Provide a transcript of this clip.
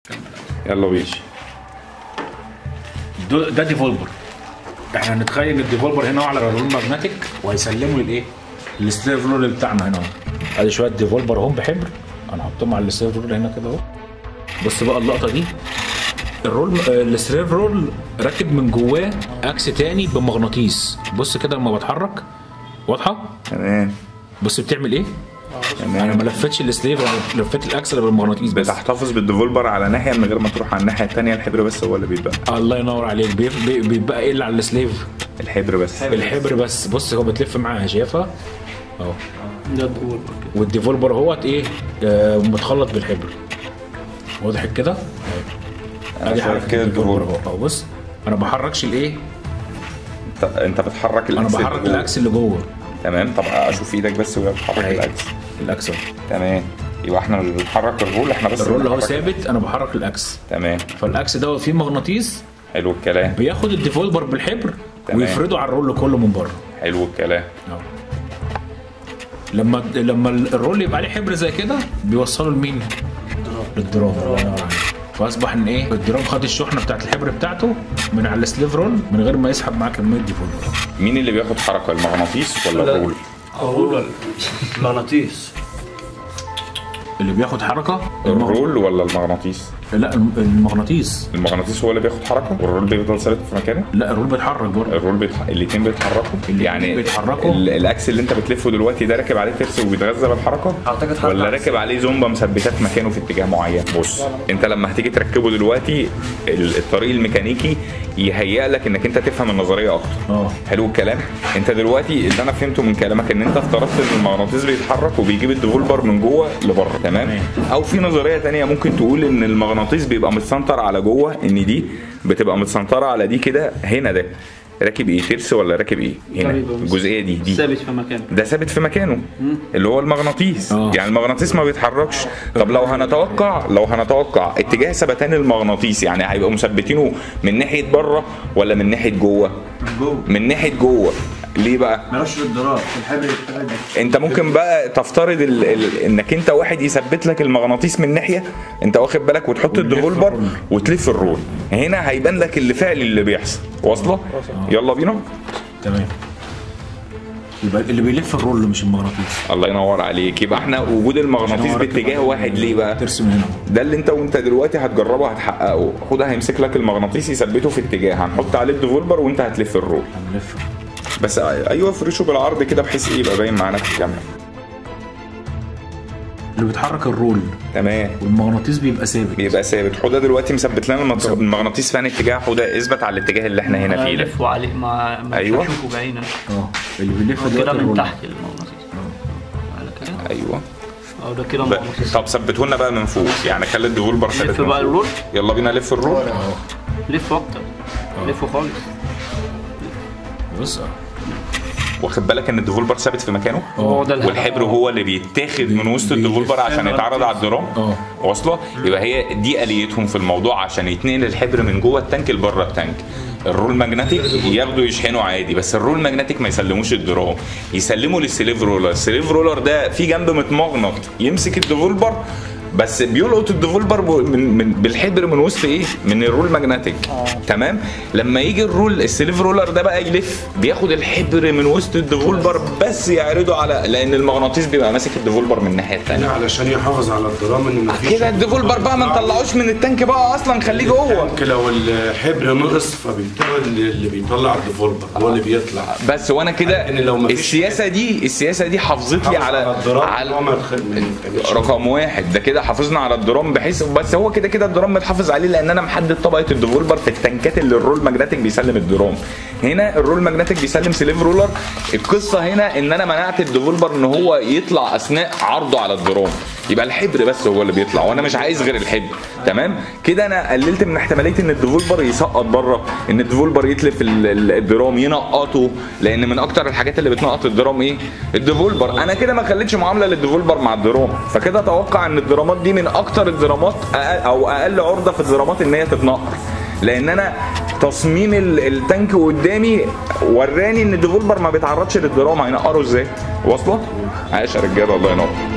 يلا بينا دو- ده ديفولبر احنا هنتخيل الديفولبر هنا هو على الرول ماجنتيك وهيسلمه الايه؟ السليف رول بتاعنا هنا اهو ادي شويه ديفولبر اهم بحبر هنحطهم على السليف رول هنا كده اهو بص بقى اللقطه دي الرول آه، السليف رول راكب من جواه اكس تاني بمغناطيس بص كده لما بتحرك واضحه تمام بص بتعمل ايه انا ما تمام لفتش السليف انا لفيت الاكس اللي بالمغناطيس بس بتحتفظ بالديفولبر على ناحيه من غير ما تروح على الناحيه الثانيه الحبر بس هو اللي بيتبقى الله ينور عليك بيف- بي- بيبقى ايه اللي على السليف الحبر بس الحبر بس بص هو بتلف معاها شايفها اهو ده الديفولبر كده والديفولبر اهوت ايه آه متخلط بالحبر واضح كده أنا ادي شايف حركه كده الديفولبر الديفولبر. اهو أهو بص انا بحركش الايه انت انت بتحرك انا الاكس بحرك اللي جوه. الاكس اللي جوه تمام طب اشوف ايدك بس وهي بتحرك أهي. الاكس الاكس اهو تمام يبقى احنا اللي بنحرك الرول احنا بس الرول اللي اهو بنحرك- ثابت انا بحرك الاكس تمام فالاكس دوت فيه مغناطيس حلو الكلام بياخد الديفولبر بالحبر تمام. ويفرده على الرول كله من بره حلو الكلام اهو لما لما الرول يبقى عليه حبر زي كده بيوصله لمين؟ للدرام الله ينور عليك. فاصبح ان ايه الدرام خد الشحنه بتاعت الحبر بتاعته من على السليف رول من غير ما يسحب معاه كميه ديفولبر مين اللي بياخد حركه المغناطيس ولا لا. الرول هو المغناطيس اللي بياخد حركه المغ- الرول ولا المغناطيس لا الم- المغناطيس المغناطيس هو اللي بياخد حركه والرول بيفضل ثابت في مكانه لا الرول بيتحرك برضه الرول بيتح... الاثنين بيتحركوا الاتنين يعني بيتحركوا. ال... الاكس اللي انت بتلفه دلوقتي ده راكب عليه ترس وبيتغذى بالحركه أعتقد حركة ولا عكسية. راكب عليه زومبا مثبتاه في مكانه في اتجاه معين بص انت لما هتيجي تركبه دلوقتي ال- الطريق الميكانيكي يهيئ لك انك انت تفهم النظريه اكتر اه حلو الكلام انت دلوقتي اللي انا فهمته من كلامك ان انت افترضت ان المغناطيس بيتحرك وبيجيب الديفولبر من جوه لبره تمام تمام. او في نظريه تانية ممكن تقول ان المغناطيس بيبقى متسنطر على جوه ان دي بتبقى متسنطره على دي كده هنا ده راكب ايه ترس ولا راكب ايه هنا بيبقى مس- الجزئيه دي دي ثابت في مكانه ده ثابت في مكانه اللي هو المغناطيس اه. يعني المغناطيس ما بيتحركش طب لو هنتوقع لو هنتوقع اتجاه ثبتان المغناطيس يعني هيبقوا مثبتينه من ناحيه بره ولا من ناحيه جوه جوه من ناحيه جوه ليه بقى مالوش الضرار الحبر بتاعي ده انت ممكن بقى تفترض ال... ال... انك انت واحد يثبت لك المغناطيس من ناحيه انت واخد بالك وتحط وتلف الديفولبر الرول. وتلف الرول هنا هيبان لك اللي فعلي اللي بيحصل واصله يلا بينا تمام يبقى اللي بيلف الرول مش المغناطيس الله ينور عليك يبقى احنا وجود المغناطيس باتجاه واحد ليه بقى ترسم هنا ده اللي انت وانت دلوقتي هتجربه هتحققه خد هيمسك لك المغناطيس يثبته في اتجاه هنحط عليه الديفولبر وانت هتلف الرول هنلف بس ايوه فرشه بالعرض كده بحيث ايه يبقى باين معانا في الكاميرا اللي بيتحرك الرول تمام والمغناطيس بيبقى ثابت بيبقى ثابت حوده دلوقتي مثبت لنا المط- المغناطيس في انهي اتجاه حوده اثبت على الاتجاه اللي احنا هنا فيه ده الف وعليه ما ما أيوة. اشوفه بعينك اه اللي بيلف هو كده دلوقتي من الرول تحت المغناطيس على كده ايوه اه ده كده ب- المغناطيس طب ثبته لنا بقى من فوق يعني خلي الديفولبر ثابت لف من بقى فوق. الرول يلا بينا لف الرول لف اكتر لفه خالص بص اه واخد بالك ان الديفولبر ثابت في مكانه هو ده الهدف. والحبر هو اللي بيتاخد من وسط الديفولبر عشان يتعرض على الدرام اه. واصله يبقى هي دي اليتهم في الموضوع عشان يتنقل الحبر من جوه التانك لبره التانك الرول ماجنتيك ياخدوا يشحنوا عادي بس الرول ماجنتيك ما يسلموش الدرام يسلموا للسليف رولر السليف رولر ده في جنب متمغنط يمسك الديفولبر بس بيلقط الديفولبر ب- من, من بالحبر من وسط ايه من الرول ماجنتيك تمام لما يجي الرول السليف رولر ده بقى يلف بياخد الحبر من وسط الديفولبر بس يعرضه على لان المغناطيس بيبقى ماسك الديفولبر من الناحيه الثانيه علشان يحافظ على الدرام ان مفيش كده الديفولبر بقى ما نطلعوش من التانك بقى اصلا خليه جوه التانك لو الحبر نقص فبالتالي اللي اللي بيطلع الديفولبر هو اللي بيطلع بس وانا كده لأن لو مفيش السياسه دي السياسه دي حافظت لي على الدرام على هو ما يتخ- ما يتعملش. رقم واحد ده كده حافظنا على الدرام بحيث بس هو كده كده الدرام متحافظ عليه لان انا محدد طبقه الديفولبر في التنكات اللي الرول ماجنتيك بيسلم الدرام هنا الرول ماجنتيك بيسلم سليف رولر القصه هنا ان انا منعت الديفولبر ان هو يطلع اثناء عرضه على الدرام يبقى الحبر بس هو اللي بيطلع وانا مش عايز غير الحبر تمام كده انا قللت من احتماليه ان الديفولبر يسقط بره ان الديفولبر يتلف ال- ال- الدرام ينقطه لان من اكتر الحاجات اللي بتنقط الدرام ايه الديفولبر انا كده ما خليتش معامله للديفولبر مع الدرام فكده اتوقع ان الدرامات دي من اكتر الدرامات أقل او اقل عرضه في الدرامات ان هي تتنقر لان انا تصميم ال- التانك قدامي وراني ان الديفولبر ما بيتعرضش للدرام هينقره ازاي واصله عايش يا رجاله الله ينور